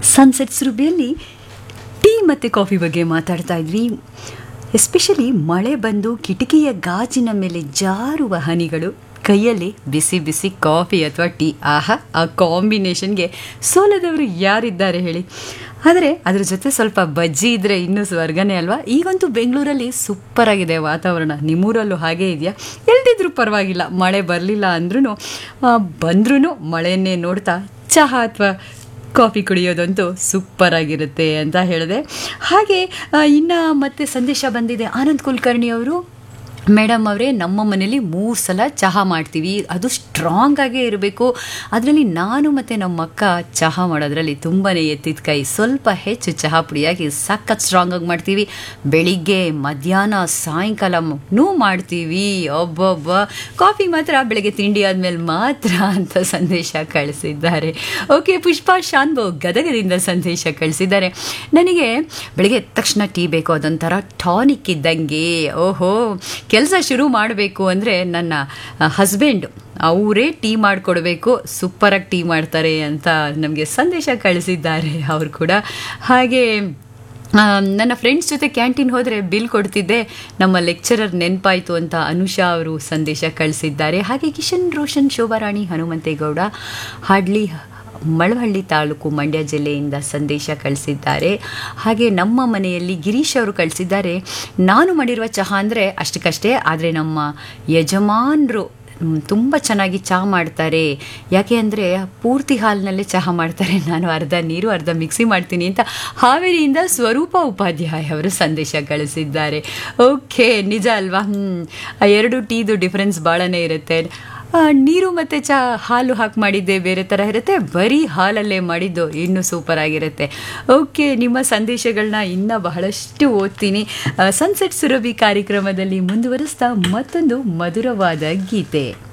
sunset ಸುರುಬಿಯಲ್ಲಿ tea ಮತ್ತು coffee ಬಗ್ಗೆ ಮಾತಾಡ್ತಾ ಇದ್ವಿ ಎಸ್ಪೆಷಲಿ ಮಳೆ ಬಂದು ಕಿಟಕಿಯ ಗಾಜಿನ ಮೇಲೆ ಜಾರುವ ಹನಿಗಳು ಕೈಯಲ್ಲಿ ಬಿಸಿ ಬಿಸಿ ಕಾಫಿ ಅಥವಾ ಟೀ ಆಹಾ ಆ ಕಾಂಬಿನೇಷನ್ಗೆ ಸೋಲದವರು ಯಾರಿದ್ದಾರೆ ಹೇಳಿ ಆದರೆ ಅದ್ರ ಜೊತೆ ಸ್ವಲ್ಪ ಬಜ್ಜಿ ಇದ್ದರೆ ಇನ್ನೂ ಸ್ವರ್ಗನೇ ಅಲ್ವಾ ಈಗಂತೂ ಬೆಂಗಳೂರಲ್ಲಿ ಸೂಪರ್ ಆಗಿದೆ ವಾತಾವರಣ ನಿಮ್ಮೂರಲ್ಲೂ ಹಾಗೇ ಇದೆಯಾ ಎಲ್ದಿದ್ರೂ ಪರವಾಗಿಲ್ಲ ಮಳೆ ಬರಲಿಲ್ಲ ಅಂದ್ರೂ ಬಂದ್ರೂ ಮಳೆಯನ್ನೇ ನೋಡ್ತಾ ಚಹಾ ಅಥವಾ ಕಾಫಿ ಕುಡಿಯೋದಂತೂ ಸೂಪರ್ ಆಗಿರುತ್ತೆ ಅಂತ ಹೇಳಿದೆ ಹಾಗೆ ಇನ್ನು ಮತ್ತೆ ಸಂದೇಶ ಬಂದಿದೆ ಆನಂದ್ ಕುಲಕರ್ಣಿ ಅವರು ಮೇಡಮ್ ಅವರೇ ನಮ್ಮ ಮನೇಲಿ ಮೂರು ಸಲ ಚಹಾ ಮಾಡ್ತೀವಿ ಅದು ಸ್ಟ್ರಾಂಗ್ ಆಗೇ ಇರಬೇಕು ಅದರಲ್ಲಿ ನಾನು ಮತ್ತು ನಮ್ಮ ಅಕ್ಕ ಚಹಾ ಮಾಡೋದ್ರಲ್ಲಿ ತುಂಬಾ ಎತ್ತಿದ ಕೈ ಸ್ವಲ್ಪ ಹೆಚ್ಚು ಚಹಾ ಪುಡಿಯಾಗಿ ಸಖತ್ ಸ್ಟ್ರಾಂಗ್ ಆಗಿ ಮಾಡ್ತೀವಿ ಬೆಳಿಗ್ಗೆ ಮಧ್ಯಾಹ್ನ ಸಾಯಂಕಾಲನೂ ಮಾಡ್ತೀವಿ ಒಬ್ಬೊಬ್ಬ ಕಾಫಿ ಮಾತ್ರ ಬೆಳಗ್ಗೆ ತಿಂಡಿ ಆದಮೇಲೆ ಮಾತ್ರ ಅಂತ ಸಂದೇಶ ಕಳಿಸಿದ್ದಾರೆ ಓಕೆ ಪುಷ್ಪಾ ಶಾನ್ಭೋ ಗದಗದಿಂದ ಸಂದೇಶ ಕಳಿಸಿದ್ದಾರೆ ನನಗೆ ಬೆಳಗ್ಗೆ ಎದ್ದ ತಕ್ಷಣ ಟೀ ಬೇಕು ಅದೊಂಥರ ಟಾನಿಕ್ ಇದ್ದಂಗೆ ಓಹೋ ಕೆಲಸ ಶುರು ಮಾಡಬೇಕು ಅಂದರೆ ನನ್ನ ಹಸ್ಬೆಂಡ್ ಅವರೇ ಟೀ ಮಾಡಿಕೊಡ್ಬೇಕು ಸೂಪರಾಗಿ ಟೀ ಮಾಡ್ತಾರೆ ಅಂತ ನಮಗೆ ಸಂದೇಶ ಕಳಿಸಿದ್ದಾರೆ ಅವರು ಕೂಡ ಹಾಗೆ ನನ್ನ ಫ್ರೆಂಡ್ಸ್ ಜೊತೆ ಕ್ಯಾಂಟೀನ್ ಹೋದರೆ ಬಿಲ್ ಕೊಡ್ತಿದ್ದೆ ನಮ್ಮ ಲೆಕ್ಚರರ್ ನೆನಪಾಯಿತು ಅಂತ ಅನುಷಾ ಅವರು ಸಂದೇಶ ಕಳಿಸಿದ್ದಾರೆ ಹಾಗೆ ಕಿಶನ್ ರೋಷನ್ ಶೋಭಾರಾಣಿ ಹನುಮಂತೇಗೌಡ ಹಾಡ್ಲಿ ಮಳವಳ್ಳಿ ತಾಲೂಕು ಮಂಡ್ಯ ಜಿಲ್ಲೆಯಿಂದ ಸಂದೇಶ ಕಳಿಸಿದ್ದಾರೆ ಹಾಗೆ ನಮ್ಮ ಮನೆಯಲ್ಲಿ ಗಿರೀಶ್ ಅವರು ಕಳಿಸಿದ್ದಾರೆ ನಾನು ಮಾಡಿರುವ ಚಹಾ ಅಂದರೆ ಅಷ್ಟಕ್ಕಷ್ಟೇ ಆದರೆ ನಮ್ಮ ಯಜಮಾನರು ತುಂಬ ಚೆನ್ನಾಗಿ ಚಹಾ ಮಾಡ್ತಾರೆ ಯಾಕೆ ಅಂದರೆ ಪೂರ್ತಿ ಹಾಲಿನಲ್ಲೇ ಚಹಾ ಮಾಡ್ತಾರೆ ನಾನು ಅರ್ಧ ನೀರು ಅರ್ಧ ಮಿಕ್ಸಿ ಮಾಡ್ತೀನಿ ಅಂತ ಹಾವೇರಿಯಿಂದ ಸ್ವರೂಪ ಉಪಾಧ್ಯಾಯ ಅವರು ಸಂದೇಶ ಕಳಿಸಿದ್ದಾರೆ ಓಕೆ ನಿಜ ಅಲ್ವಾ ಹ್ಞೂ ಎರಡು ಟೀದು ಡಿಫ್ರೆನ್ಸ್ ಭಾಳನೇ ಇರುತ್ತೆ ನೀರು ಮತ್ತು ಚಾ ಹಾಲು ಹಾಕಿ ಮಾಡಿದ್ದೆ ಬೇರೆ ಥರ ಇರುತ್ತೆ ಬರೀ ಹಾಲಲ್ಲೇ ಮಾಡಿದ್ದು ಇನ್ನೂ ಸೂಪರ್ ಆಗಿರುತ್ತೆ ಓಕೆ ನಿಮ್ಮ ಸಂದೇಶಗಳನ್ನ ಇನ್ನೂ ಬಹಳಷ್ಟು ಓದ್ತೀನಿ ಸನ್ಸೆಟ್ ಸುರಭಿ ಕಾರ್ಯಕ್ರಮದಲ್ಲಿ ಮುಂದುವರಿಸ್ತಾ ಮತ್ತೊಂದು ಮಧುರವಾದ ಗೀತೆ